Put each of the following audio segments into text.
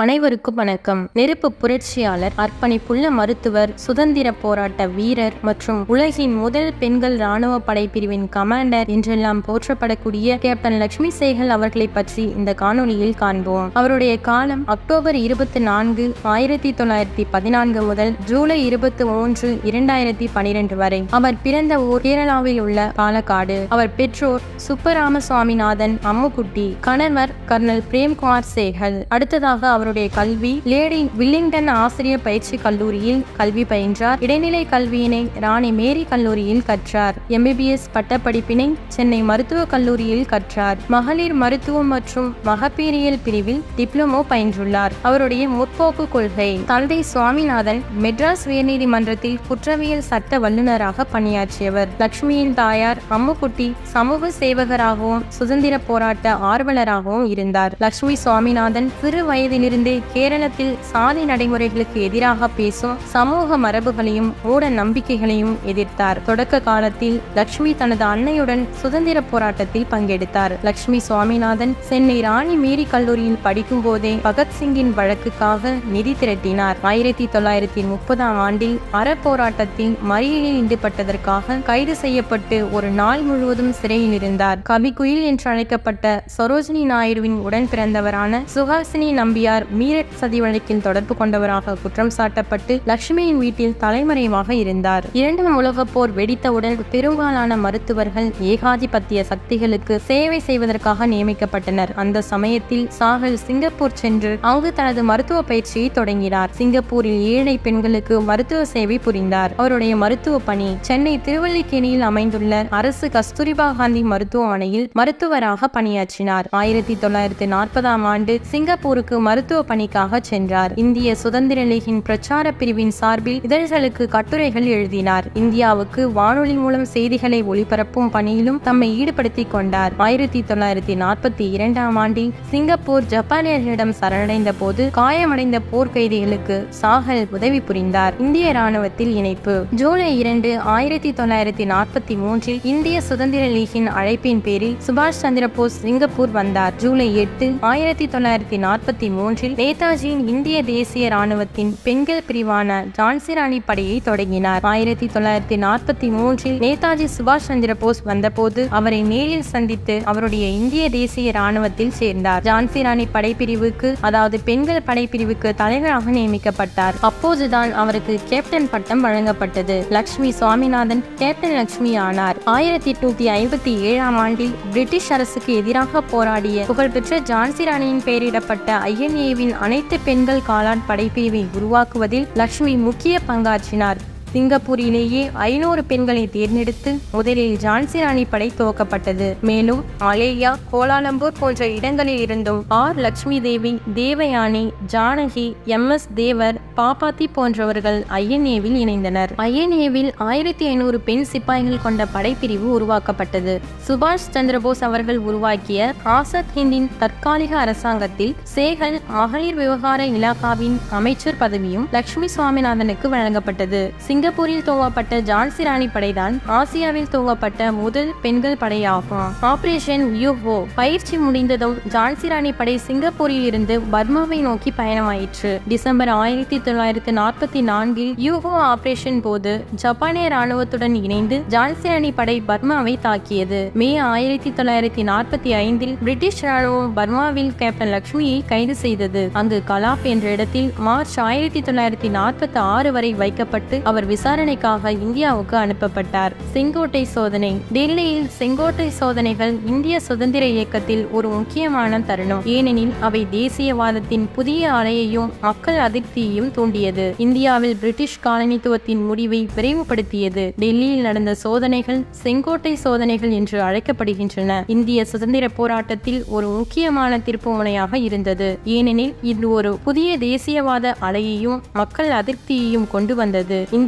அனைவருக்கும் வணக்கம் நெருப்பு புரட்சியாளர் அர்ப்பணிப்புள்ள மருத்துவர் சுதந்திர போராட்ட வீரர் மற்றும் உலகின் முதல் பெண்கள் ராணுவ படைப்பிரிவின் கமாண்டர் என்றெல்லாம் போற்றப்படக்கூடிய கேப்டன் லட்சுமி சேகல் அவர்களை பற்றி இந்த காணொளியில் காண்போம் அவருடைய காலம் அக்டோபர் இருபத்தி நான்கு ஆயிரத்தி தொள்ளாயிரத்தி பதினான்கு முதல் ஜூலை இருபத்தி மூன்று இரண்டாயிரத்தி பனிரெண்டு வரை அவர் பிறந்த ஊர் கேரளாவில் உள்ள பாலக்காடு அவர் பெற்றோர் சுப்பராம சுவாமிநாதன் அம்முக்குட்டி கணவர் கர்னல் பிரேம்குமார் சேகல் அடுத்ததாக அவருடைய கல்வி லேடி வில்லிங்டன் ஆசிரியர் பயிற்சி கல்லூரியில் கல்வி பயின்றார் இடைநிலை கல்வியினை ராணி மேரி கல்லூரியில் கற்றார் எம்பிபிஎஸ் பட்டப்படிப்பினை சென்னை மருத்துவக் கல்லூரியில் கற்றார் மகளிர் மருத்துவம் மற்றும் மகப்பேறியல் பிரிவில் டிப்ளமோ பயின்றுள்ளார் அவருடைய முற்போக்கு கொள்கை தந்தை சுவாமிநாதன் மெட்ராஸ் உயர்நீதிமன்றத்தில் குற்றவியல் சட்ட வல்லுநராக பணியாற்றியவர் லட்சுமியின் தாயார் அம்முக்குட்டி சமூக சேவகராகவும் சுதந்திர போராட்ட ஆர்வலராகவும் இருந்தார் லட்சுமி சுவாமிநாதன் சிறு வயதிலிருந்தே கேரளத்தில் சாதி நடைமுறைகளுக்கு எதிராக பேசும் சமூக மரபுகளையும் மூட நம்பிக்கைகளையும் எதிர்த்தார் தொடக்க காலத்தில் லட்சுமி தனது அன்னையுடன் சுதந்திர போராட்டத்தில் பங்கெடுத்தார் லட்சுமி சுவாமிநாதன் சென்னை ராணி மேரி கல்லூரியில் படிக்கும் போதே பகத்சிங்கின் வழக்குக்காக நிதி திரட்டினார் ஆயிரத்தி தொள்ளாயிரத்தி முப்பதாம் ஆண்டில் அறப்போராட்டத்தில் மறியலில் ஈடுபட்டதற்காக கைது செய்யப்பட்டு ஒரு நாள் முழுவதும் சிறையில் இருந்தார் கபிகுயில் என்று அழைக்கப்பட்ட சரோஜினி நாயுடுவின் உடன் பிறந்தவரான சுஹாசினி நம்பியார் மீரட் சதி வழக்கில் தொடர்பு கொண்டவராக குற்றம் சாட்டப்பட்டு லட்சுமியின் வீட்டில் தலைமறைவாக இருந்தார் இரண்டாம் உலகப் போர் வெடித்தவுடன் பெரும்பாலான மருத்துவர்கள் ஏகாதிபத்திய சக்திகளுக்கு சேவை செய்வதற்காக நியமிக்கப்பட்டனர் அந்த சமயத்தில் சாகல் சிங்கப்பூர் சென்று அங்கு தனது மருத்துவ பயிற்சியை தொடங்கினார் சிங்கப்பூரில் ஏழை பெண்களுக்கு மருத்துவ சேவை புரிந்தார் அவருடைய மருத்துவ பணி சென்னை திருவல்லிக்கேணியில் அமைந்துள்ள அரசு கஸ்தூரிபா காந்தி மருத்துவமனையில் மருத்துவராக பணியாற்றினார் ஆயிரத்தி தொள்ளாயிரத்தி நாற்பதாம் ஆண்டு சிங்கப்பூருக்கு மருத்துவ பணிக்காக சென்றார் இந்திய சுதந்திர லீகின் பிரச்சார பிரிவின் சார்பில் இதழ்களுக்கு கட்டுரைகள் எழுதினார் இந்தியாவுக்கு வானொலி மூலம் செய்திகளை ஒளிபரப்பும் பணியிலும் தம்மை ஈடுபடுத்திக் கொண்டார் ஆயிரத்தி தொள்ளாயிரத்தி நாற்பத்தி இரண்டாம் ஆண்டில் சிங்கப்பூர் ஜப்பானியர்களிடம் சரணடைந்த போது காயமடைந்த போர்க்கைதிகளுக்கு சாகல் உதவி புரிந்தார் இந்திய ராணுவத்தில் இணைப்பு ஜூலை இரண்டு ஆயிரத்தி தொள்ளாயிரத்தி நாற்பத்தி மூன்றில் இந்திய சுதந்திர லீகின் அழைப்பின் பேரில் சுபாஷ் சந்திர போஸ் சிங்கப்பூர் வந்தார் ஜூலை எட்டு ஆயிரத்தி தொள்ளாயிரத்தி நாற்பத்தி மூன்றில் நேதாஜியின் இந்திய தேசிய ராணுவத்தின் பெண்கள் பிரிவான ஜான்சி ராணி படையை தொடங்கினார் ஆயிரத்தி தொள்ளாயிரத்தி நாற்பத்தி மூன்றில் நேதாஜி சுபாஷ் சந்திர போஸ் வந்தபோது அவரை நேரில் சந்தித்து அவருடைய இந்திய தேசிய ராணுவத்தில் சேர்ந்தார் ஜான்சி ராணி படைப்பிரிவுக்கு அதாவது பெண்கள் படைப்பிரிவுக்கு தலைவராக நியமிக்கப்பட்டார் அப்போதுதான் அவருக்கு கேப்டன் பட்டம் வழங்கப்பட்டது லட்சுமி சுவாமிநாதன் கேப்டன் லட்சுமி ஆனார் ஆயிரத்தி எட்நூத்தி ஐம்பத்தி ஏழாம் ஆண்டில் பிரிட்டிஷ் அரசுக்கு எதிராக போராடிய புகழ்பெற்ற ஜான்சி ராணியின் பெயரிடப்பட்ட ஐஎன்ஏவின் அனைத்து பெண்கள் காலாட் படைப்பிரிவை உருவாக்குவதில் லட்சுமி முக்கிய பங்காற்றினார் சிங்கப்பூரிலேயே ஐநூறு பெண்களை தேர்ந்தெடுத்து முதலில் ஜான்சி ராணி படை துவக்கப்பட்டது மேலும் மலேயா கோலாலம்பூர் போன்ற இடங்களில் இருந்தும் R Lakshmi Devi Devayani Janaki M S Devar Pappathi போன்றவர்கள் ஐஎன்ஏவில் இணைந்தனர் ஐஎன்ஏவில் ஆயிரத்தி ஐநூறு பெண் சிப்பாய்கள் கொண்ட படைப்பிரிவு உருவாக்கப்பட்டது சுபாஷ் சந்திரபோஸ் அவர்கள் உருவாக்கிய ஆசாத் ஹிந்தின் தற்காலிக அரசாங்கத்தில் சேகல் மகளிர் விவகார இலாகாவின் அமைச்சர் பதவியும் லட்சுமி சுவாமிநாதனுக்கு வழங்கப்பட்டது சிங்கப்பூரில் துவங்கப்பட்ட ஜான்சி ராணி படைதான் ஆசியாவில் துவங்கப்பட்ட முதல் பெண்கள் படையாகும் ஆபரேஷன் யூஹோ பயிற்சி முடிந்ததும் ஜான்சி ராணி படை சிங்கப்பூரில் இருந்து பர்மாவை நோக்கி பயணமாயிற்று டிசம்பர் ஆயிரத்தி தொள்ளாயிரத்தி நாற்பத்தி நான்கில் யூஹோ ஆபரேஷன் போது ஜப்பானிய ராணுவத்துடன் இணைந்து ஜான்சி ராணி படை பர்மாவை தாக்கியது மே ஆயிரத்தி தொள்ளாயிரத்தி நாற்பத்தி ஐந்தில் பிரிட்டிஷ் ராணுவம் பர்மாவில் கேப்டன் லட்சுமியை கைது செய்தது அங்கு கலாப் என்ற இடத்தில் மார்ச் ஆயிரத்தி தொள்ளாயிரத்தி நாற்பத்தி ஆறு வரை வைக்கப்பட்டு அவர் விசாரணைக்காக இந்தியாவுக்கு அனுப்பப்பட்டார் செங்கோட்டை சோதனை டெல்லியில் செங்கோட்டை சோதனைகள் இந்திய சுதந்திர இயக்கத்தில் ஒரு முக்கியமான தருணம் ஏனெனில் அவை தேசியவாதத்தின் புதிய அலையையும் மக்கள் அதிருப்தியையும் தூண்டியது இந்தியாவில் பிரிட்டிஷ் காலனித்துவத்தின் முடிவை விரைவுபடுத்தியது டெல்லியில் நடந்த சோதனைகள் செங்கோட்டை சோதனைகள் என்று அழைக்கப்படுகின்றன இந்திய சுதந்திர போராட்டத்தில் ஒரு முக்கியமான திருப்புமுனையாக இருந்தது ஏனெனில் இது ஒரு புதிய தேசியவாத அலையையும் மக்கள் அதிருப்தியையும் கொண்டு வந்தது இந்திய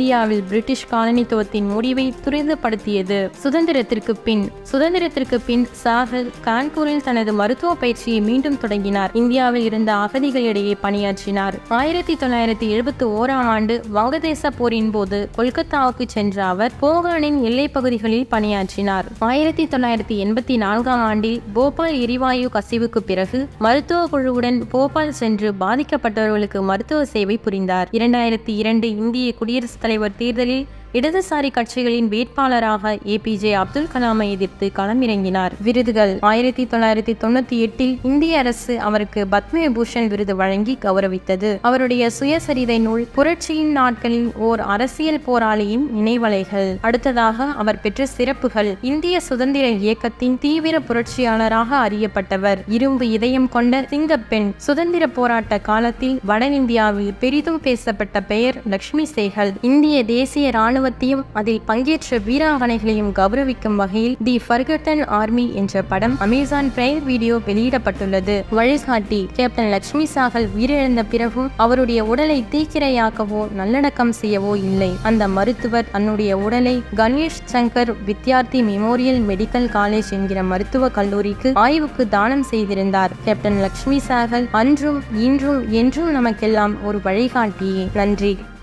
இந்தியாவில் பிரிட்டிஷ் காலனித்துவத்தின் முடிவை துரிதப்படுத்தியது சுதந்திரத்திற்கு பின் சுதந்திரத்திற்கு பின் சாகல் கான்பூரில் தனது மருத்துவ பயிற்சியை மீண்டும் தொடங்கினார் இந்தியாவில் இருந்த அகதிகளிடையே பணியாற்றினார் ஆயிரத்தி தொள்ளாயிரத்தி எழுபத்தி ஓராம் ஆண்டு வங்கதேச போரின் போது கொல்கத்தாவுக்கு சென்ற அவர் போகானின் எல்லைப் பகுதிகளில் பணியாற்றினார் ஆயிரத்தி தொள்ளாயிரத்தி எண்பத்தி நான்காம் ஆண்டில் போபால் எரிவாயு கசிவுக்கு பிறகு மருத்துவ குழுவுடன் போபால் சென்று பாதிக்கப்பட்டவர்களுக்கு மருத்துவ சேவை புரிந்தார் இரண்டாயிரத்தி இரண்டு இந்திய குடியரசுத் தலைவர் தேர்தலில் இடதுசாரி கட்சிகளின் வேட்பாளராக ஏபிஜே அப்துல் கலாமை எதிர்த்து களமிறங்கினார் விருதுகள் ஆயிரத்தி தொள்ளாயிரத்தி தொண்ணூத்தி எட்டில் இந்திய அரசு அவருக்கு பத்ம விபூஷன் விருது வழங்கி கௌரவித்தது அவருடைய சுயசரிதை நூல் புரட்சியின் நாட்களில் ஓர் அரசியல் போராளியின் நினைவலைகள் அடுத்ததாக அவர் பெற்ற சிறப்புகள் இந்திய சுதந்திர இயக்கத்தின் தீவிர புரட்சியாளராக அறியப்பட்டவர் இரும்பு இதயம் கொண்ட சிங்கப்பெண் சுதந்திர போராட்ட காலத்தில் வடஇந்தியாவில் பெரிதும் பேசப்பட்ட பெயர் லட்சுமி சேகல் இந்திய தேசிய ராணுவத்தையும் அதில் பங்கேற்ற வீராங்கனைகளையும் கௌரவிக்கும் வகையில் தி ஃபர்கட்டன் ஆர்மி என்ற படம் அமேசான் பிரைம் வீடியோ வெளியிடப்பட்டுள்ளது வழிகாட்டி கேப்டன் லட்சுமி சாகல் உயிரிழந்த பிறகும் அவருடைய உடலை தீக்கிரையாக்கவோ நல்லடக்கம் செய்யவோ இல்லை அந்த மருத்துவர் தன்னுடைய உடலை Ganesh Shankar Vidyarthi memorial medical college என்கிற மருத்துவ கல்லூரிக்கு ஆய்வுக்கு தானம் செய்திருந்தார் கேப்டன் லட்சுமி சாகல் அன்றும் இன்றும் என்றும் நமக்கெல்லாம் ஒரு வழிகாட்டியே நன்றி